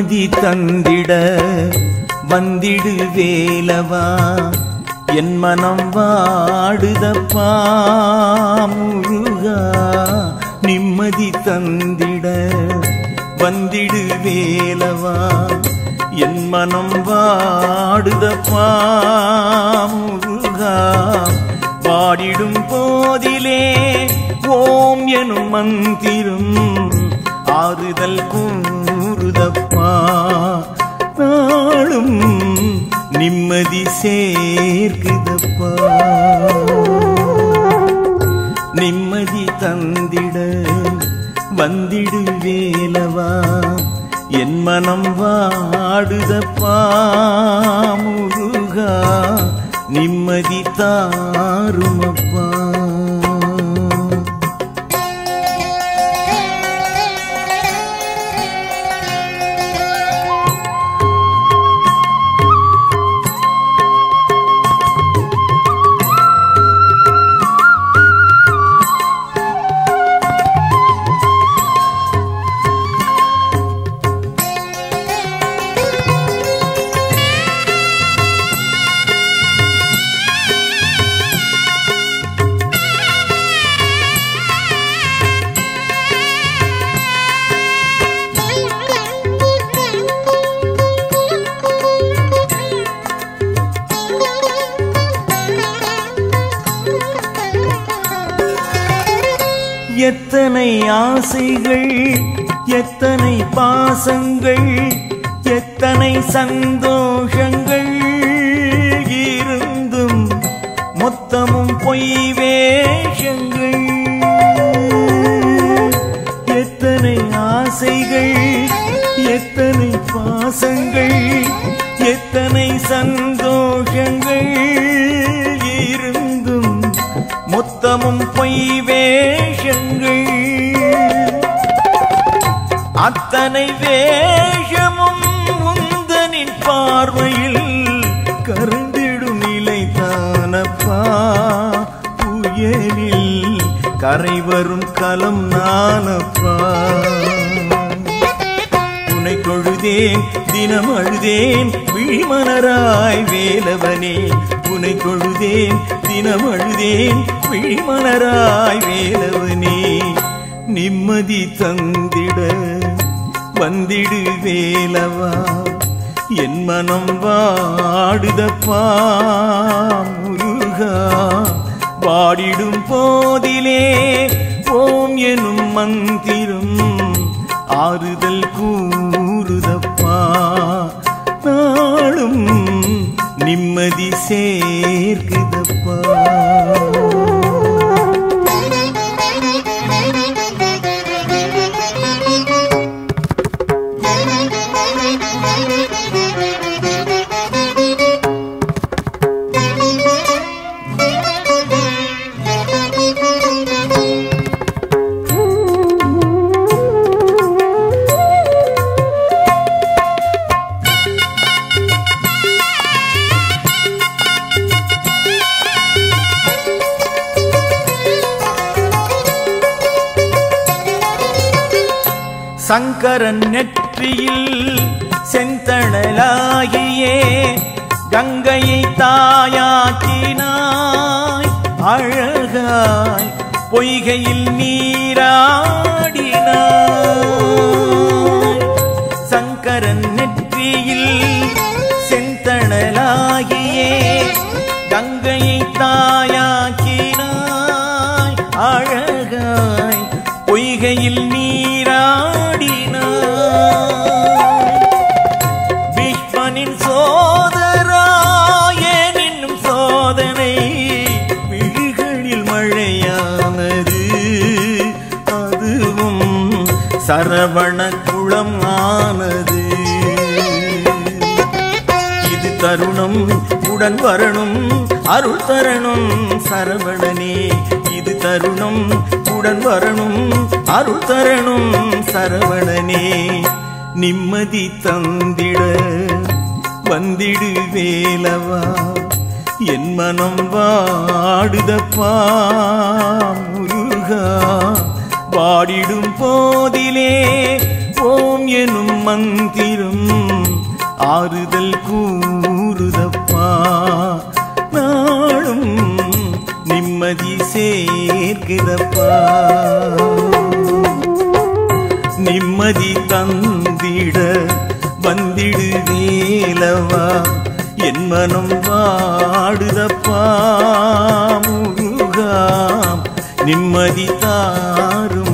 நிம்மதி தந்திட வந்திடு வேலவா என் மனம் வாடுதப்பா முருகா நிம்மதி தந்திட வந்திடு வேலவா என் மனம் வாடுதப்பா முருகா வாடிடும் போதிலே ஓம் எனும் மந்திரம் ஆறுதல் கூறுதப்பா நாளும் நிம்மதி சேர்க்குதப்பா நிம்மதி தந்திட வந்திடு வேலவா என் மனம் வாடுதப்பா முருகா நிம்மதி தாருமப்பா எத்தனை ஆசைகள் எத்தனை பாசங்கள் எத்தனை சந்தோஷங்கள் இருந்தும் மொத்தமும் பொய் வேஷங்கள் எத்தனை ஆசைகள் எத்தனை பாசங்கள் எத்தனை சந்தோஷங்கள் இருந்தும் மொத்தமும் பொய் வேஷங்கள் அத்தனை வேஷமும் உந்தனின் பார்வையில் கருந்திடும் நிலை தானப்பா புயலில் கரை வரும் கலம் நானப்பா உனை தொழுதேன் தினம் அழுதேன் விழிமலராய் வேலவனே உனை தொழுதேன் தினம் அழுதேன் விழிமலராய் வேலவனே நிம்மதி தந்திட வந்திடு வேலவா என் மனம் வாடுதப்பா முருகா வாடிடும் போதிலே ஓம் எனும் மந்திரம் ஆறுதல் கூறுதப்பா நாளும் நிம்மதி சேர்க்குதப்பா சங்கரன் நெற்றியில் செந்தணலாகியே கங்கையை தாயாக்கினாய் அழகாய் பொய்கையில் நீராடினாய் சங்கரன் நெற்றியில் செந்தணலாகியே கங்கையை தாயாக்கினாய் அழகாய் பொய்கையில் நீராடினாய் பீஷ்மனின் சோதராயன் என்னும் சோதனை விழிகளில் மழையானது அதுவும் சரவண குளம் ஆனது இது தருணம் உடன் வரணும் அருள் தரணும் சரவணனே இது தருணம் உடன் வரணும் அருள் தரணும் சரவணனே நிம்மதி தந்திட வந்திடு வேலவா என் மனம் வாடுதப்பா முருகா வாடிடும் போதிலே ஓம் எனும் மந்திரம் ஆறுதல் கூறுதப்பா நாளும் நிம்மதி சேர்க்குதப்பா நிம்மதி தந்திட வந்திடு வேலவா என் மனம் வாடுதப்பா முருகா நிம்மதி தாரும்